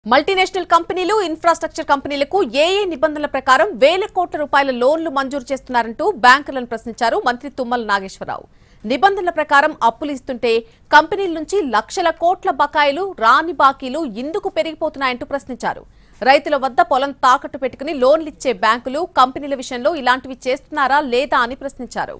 multinational కంపెనీలు infrastructure కంపెనీలకు ఏ ఏ నిబంధనల ప్రకారం వేల కోట్ల రూపాయల లోన్లు మంజూరు చేస్తున్నారంటూ బ్యాంకులను ప్రశ్నించారు మంత్రి తుమ్మల నాగేశ్వరరావు నిబంధనల ప్రకారం అప్పులు ఇస్తుంటే కంపెనీల నుంచి లక్షల కోట్ల బకాయిలు రాని బాకీలు ఎందుకు పెరిగిపోతున్నాయంటూ ప్రశ్నించారు రైతుల వద్ద పొలం తాకట్టు పెట్టుకుని లోన్లు ఇచ్చే బ్యాంకులు కంపెనీల విషయంలో ఇలాంటివి చేస్తున్నారా లేదా అని ప్రశ్నించారు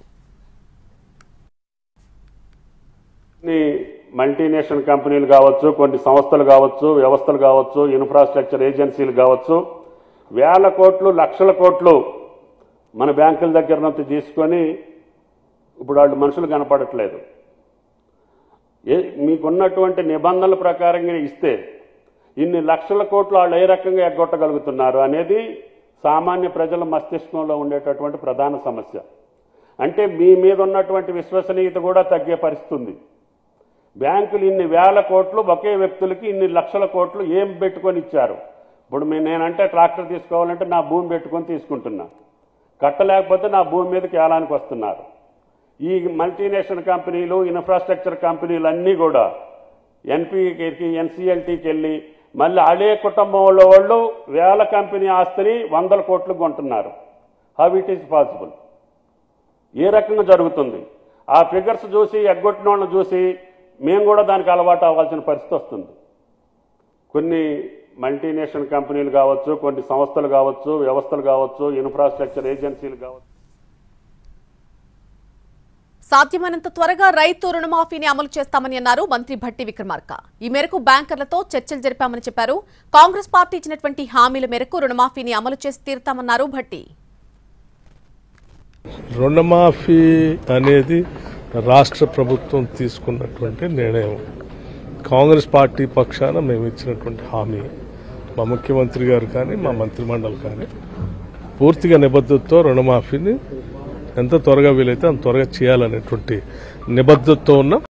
కొన్ని మల్టీనేషనల్ కంపెనీలు కావచ్చు కొన్ని సంస్థలు కావచ్చు వ్యవస్థలు కావచ్చు ఇన్ఫ్రాస్ట్రక్చర్ ఏజెన్సీలు కావచ్చు వేల కోట్లు లక్షల కోట్లు మన బ్యాంకుల దగ్గర నుంచి తీసుకొని ఇప్పుడు వాళ్ళు మనుషులు కనపడట్లేదు ఏ మీకున్నటువంటి నిబంధనల ప్రకారంగా ఇస్తే ఇన్ని లక్షల కోట్లు వాళ్ళు ఏ రకంగా ఎగ్గొట్టగలుగుతున్నారు అనేది సామాన్య ప్రజల మస్తిష్కంలో ఉండేటటువంటి ప్రధాన సమస్య అంటే మీ మీద ఉన్నటువంటి విశ్వసనీయత కూడా తగ్గే పరిస్థితి ఉంది బ్యాంకులు ఇన్ని వేల కోట్లు ఒకే వ్యక్తులకి ఇన్ని లక్షల కోట్లు ఏం పెట్టుకొని ఇచ్చారు ఇప్పుడు మీ నేనంటే ట్రాక్టర్ తీసుకోవాలంటే నా భూమి పెట్టుకొని తీసుకుంటున్నా కట్టలేకపోతే నా భూమి మీదకి ఏలానికి వస్తున్నారు ఈ మల్టీనేషనల్ కంపెనీలు ఇన్ఫ్రాస్ట్రక్చర్ కంపెనీలు అన్నీ కూడా ఎన్పికి ఎన్సిఎల్టీకి వెళ్ళి మళ్ళీ అదే కుటుంబంలో వాళ్ళు వేల కంపెనీ ఆస్తిని వందల కోట్లు కొంటున్నారు హౌ ఇట్ ఈస్ పాసిబుల్ ఏ రకంగా జరుగుతుంది ఆ ఫిగర్స్ చూసి ఎగ్గొట్టిన వాళ్ళని చూసి మేము కూడా దానికి అలవాటు అవ్వాల్సిన పరిస్థితి వస్తుంది కొన్ని మల్టీనేషనల్ కంపెనీలు కావచ్చు కొన్ని సంస్థలు కావచ్చు వ్యవస్థలు కావచ్చు ఇన్ఫ్రాస్ట్రక్చర్ ఏజెన్సీలు కావచ్చు సాధ్యమైనంత త్వరగా రైతు రుణమాఫీని అమలు చేస్తామని అన్నారు మంత్రి భట్టి విక్రమార్క ఈ మేరకు బ్యాంకర్లతో చర్చలు జరిపామని చెప్పారు కాంగ్రెస్ పార్టీ ఇచ్చినటువంటి హామీల మేరకు రుణమాఫీని అమలు చేసి తీరుతామన్నారు భట్టి రుణమాఫీ అనేది రాష్ట్ర ప్రభుత్వం తీసుకున్నటువంటి నిర్ణయం కాంగ్రెస్ పార్టీ పక్షాన మేము ఇచ్చినటువంటి హామీ మా ముఖ్యమంత్రి గారు కానీ మా మంత్రిమండలి కానీ పూర్తిగా నిబద్ధతతో రుణమాఫీని ఎంత త్వరగా వీలైతే అంత త్వరగా చేయాలనేటువంటి నిబద్ధతతో ఉన్న